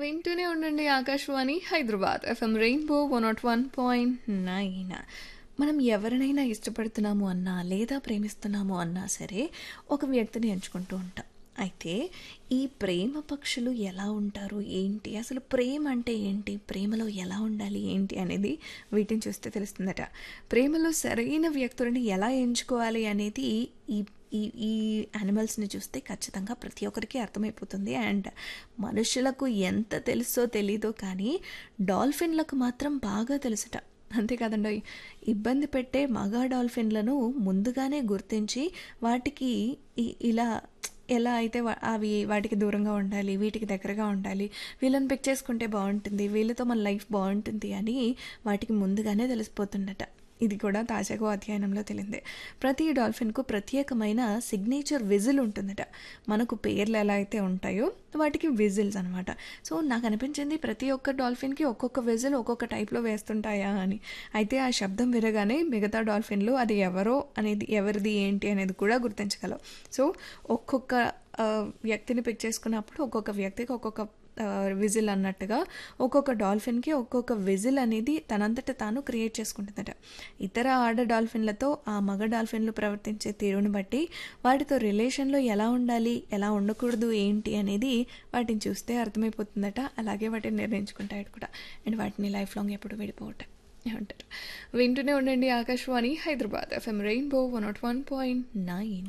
వింటూనే ఉండండి Akashvani Hyderabad FM rainbow one naught one point nine మనం ఎవరినైనా ఇష్టపడుతున్నాము అన్నా లేదా ప్రేమిస్తున్నాము అన్నా సరే ఒక వ్యక్తిని ఎంచుకుంటూ ఉంటాం అయితే ఈ ప్రేమ పక్షులు ఎలా ఉంటారు ఏంటి అసలు ప్రేమ అంటే ఏంటి ప్రేమలో ఎలా ఉండాలి ఏంటి అనేది వీటిని చూస్తే తెలుస్తుందట ప్రేమలో సరైన వ్యక్తులని ఎలా ఎంచుకోవాలి అనేది ఈ ఈ ఈ యానిమల్స్ని చూస్తే ఖచ్చితంగా ప్రతి ఒక్కరికి అర్థమైపోతుంది అండ్ మనుషులకు ఎంత తెలుసో తెలీదో కానీ డాల్ఫిన్లకు మాత్రం బాగా తెలుసట అంతేకాదండి ఇబ్బంది పెట్టే మగ డాల్ఫిన్లను ముందుగానే గుర్తించి వాటికి ఇ- ఇలా ఎలా అయితే వా- అవి వాటికి దూరంగా ఉండాలి వీటికి దగ్గరగా ఉండాలి వీళ్ళని పిక్ చేసుకుంటే బాగుంటుంది వీళ్ళతో మన లైఫ్ బాగుంటుంది అని వాటికి ముందుగానే తెలిసిపోతుందట ఇది కూడా తాజాగా అధ్యయనంలో తెలింది ప్రతి డాల్ఫిన్కు ప్రత్యేకమైన సిగ్నేచర్ విజిల్ ఉంటుందట మనకు పేర్లు ఎలా అయితే ఉంటాయో వాటికి విజిల్స్ అనమాట సో నాకు అనిపించింది ప్రతి ఒక్క డాల్ఫిన్కి ఒక్కొక్క విజిల్ ఒక్కొక్క టైప్లో వేస్తుంటాయా అని అయితే ఆ శబ్దం విరగానే మిగతా డాల్ఫిన్లు అది ఎవరో అనేది ఎవరిది ఏంటి అనేది కూడా గుర్తించగలవు సో ఒక్కొక్క ఆ, వ్యక్తిని పిక్ చేసుకున్నప్పుడు ఒక్కొక్క వ్యక్తికి ఒక్కొక్క విజిల్ అన్నట్టుగా ఒక్కొక్క డాల్ఫిన్కి ఒక్కొక్క విజిల్ అనేది తనంతట తాను క్రియేట్ చేసుకుంటుందట ఇతర ఆడ డాల్ఫిన్లతో ఆ మగ డాల్ఫిన్లు ప్రవర్తించే తీరుని బట్టి వాటితో రిలేషన్లో ఎలా ఉండాలి ఎలా ఉండకూడదు ఏంటి అనేది వాటిని చూస్తే అర్థమైపోతుందట అలాగే వాటిని నిర్ణయించుకుంటాయి కూడా అండ్ వాటిని లైఫ్ లాంగ్ ఎప్పుడు విడిపోవటం ఏమంటారు వింటూనే ఉండండి Akashvani Hyderabad FM rainbow one naught one point nine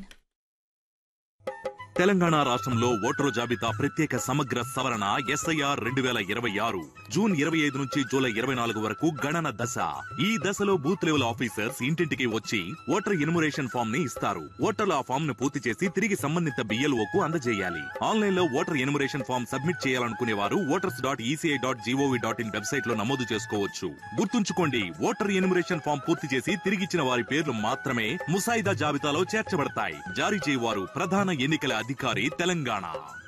Telangana రాష్ట్రంలో ఓటరు జాబితా ప్రత్యేక సమగ్ర సవరణ ఎస్ఐఆర్ రెండు వేల ఇరవై ఆరు జూన్ ఇరవై ఐదు నుంచి జూలై ఇరవై నాలుగు వరకు గణన దశ ఈ దశలో బూత్ లెవెల్ ఆఫీసర్స్ ఇంటింటికి వచ్చి ఓటర్ ఇన్మురేషన్ ఫామ్ ని ఇస్తారు ఓటర్లు ఆ ఫామ్ ను పూర్తి చేసి తిరిగి సంబంధిత బిఎల్ఓ కు అందజేయాలి ఆన్లైన్ లో ఓటర్ ఇన్మురేషన్ ఫామ్ సబ్మిట్ చేయాలనుకునే వారు voters dot ECI dot gov dot in website లో నమోదు చేసుకోవచ్చు గుర్తుంచుకోండి ఓటర్ ఇన్మురేషన్ ఫామ్ పూర్తి చేసి తిరిగిచ్చిన వారి పేర్లు మాత్రమే ముసాయిదా జాబితాలో చేర్చబడతాయి జారీ చేయవారు ప్రధాన ఎన్నికల అధికారి తెలంగాణ